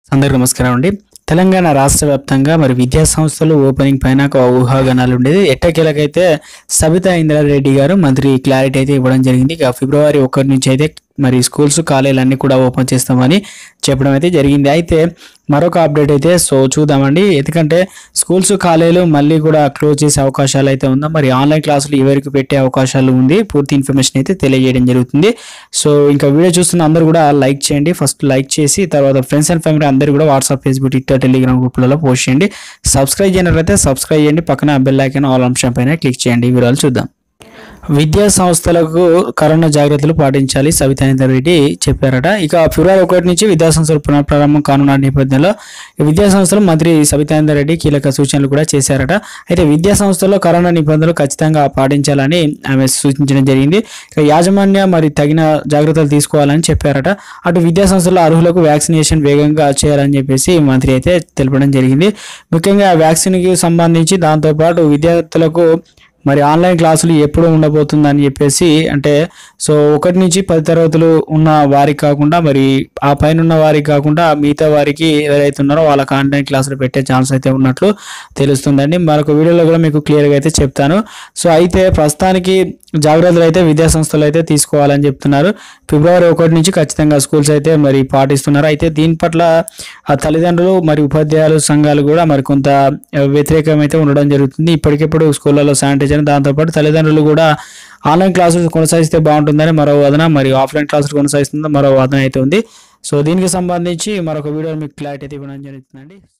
అందరికీ నమస్కారం అండి తెలంగాణ రాష్ట్ర వ్యాప్తంగా మరి విద్యా సంస్థలు ఓపెనింగ్ పైన ఒక ఊహాగానాలు ఉండేది ఎట్టకేలకైతే సబితా ఇంద్రారెడ్డి గారు మంత్రి క్లారిటీ అయితే ఇవ్వడం జరిగింది ఇక ఫిబ్రవరి ఒకటి నుంచి అయితే మరి స్కూల్స్ కాలేజీలు అన్ని కూడా ఓపెన్ చేస్తామని చెప్పడం అయితే జరిగింది అయితే మరొక అప్డేట్ అయితే సో చూద్దామండి ఎందుకంటే స్కూల్స్ కాలేజీలు మళ్ళీ కూడా క్లోజ్ చేసే అవకాశాలు అయితే ఉందా మరి ఆన్లైన్ క్లాసులు ఎవరికి పెట్టే అవకాశాలు ఉంది పూర్తి ఇన్ఫర్మేషన్ అయితే తెలియజేయడం జరుగుతుంది సో ఇంకా వీడియో చూస్తున్న అందరూ కూడా లైక్ చేయండి ఫస్ట్ లైక్ చేసి తర్వాత ఫ్రెండ్స్ అండ్ ఫ్యామిలీ అందరూ కూడా వాట్సాప్ ఫేస్బుక్ ట్విట్టర్ టెలిగ్రామ్ గ్రూప్లలో పోస్ట్ చేయండి సబ్స్క్రైబ్ చేయనట్లయితే సబ్స్క్రైబ్ చేయండి పక్కన బెల్ ఐకాన్ ఆల్ అంశం పైన క్లిక్ చేయండి ఈ వివరాలు చూద్దాం విద్యా సంస్థలకు కరోనా జాగ్రత్తలు పాటించాలి సవితానందర్ రెడ్డి చెప్పారట ఇక ఫిబ్రవరి ఒకటి నుంచి విద్యా సంస్థలు పునఃప్రారంభం కానున్న నేపథ్యంలో ఈ విద్యా సంస్థలు మంత్రి సవితానందర్ రెడ్డి కీలక సూచనలు కూడా చేశారట అయితే విద్యా సంస్థల్లో కరోనా నిబంధనలు ఖచ్చితంగా పాటించాలని ఆమె సూచించడం జరిగింది ఇక యాజమాన్య మరి తగిన జాగ్రత్తలు తీసుకోవాలని చెప్పారట అటు విద్యా సంస్థల అర్హులకు వ్యాక్సినేషన్ వేగంగా చేయాలని చెప్పేసి మంత్రి అయితే తెలపడం జరిగింది ముఖ్యంగా వ్యాక్సిన్కి సంబంధించి దాంతోపాటు విద్యార్థులకు మరి ఆన్లైన్ క్లాసులు ఎప్పుడు ఉండబోతుందని చెప్పేసి అంటే సో ఒకటి నుంచి పది తరగతులు ఉన్న వారికి కాకుండా మరి ఆ పైన ఉన్న వారికి కాకుండా మిగతా వారికి ఎవరైతే ఉన్నారో వాళ్ళకి ఆన్లైన్ క్లాసులు పెట్టే ఛాన్స్ అయితే ఉన్నట్లు తెలుస్తుందండి మరొక వీడియోలో కూడా మీకు క్లియర్గా అయితే చెప్తాను సో అయితే ప్రస్తుతానికి జాగ్రత్తలు అయితే విద్యా సంస్థలు అయితే తీసుకోవాలని చెప్తున్నారు ఫిబ్రవరి ఒకటి నుంచి ఖచ్చితంగా స్కూల్స్ అయితే మరి పాటిస్తున్నారు అయితే దీని పట్ల ఆ తల్లిదండ్రులు మరి ఉపాధ్యాయులు సంఘాలు కూడా మరి కొంత వ్యతిరేకం అయితే ఉండడం జరుగుతుంది ఇప్పటికిప్పుడు స్కూళ్ళలో శానిటైజర్ దాంతోపాటు తల్లిదండ్రులు కూడా ఆన్లైన్ క్లాసులు కొనసాగిస్తే బాగుంటుందని మరో వాదన మరి ఆఫ్లైన్ క్లాసులు కొనసాగిస్తుందో మరో వాదన అయితే ఉంది సో దీనికి సంబంధించి మరొక వీడియో మీకు క్లారిటీ అయితే ఇవ్వడం జరుగుతుందండి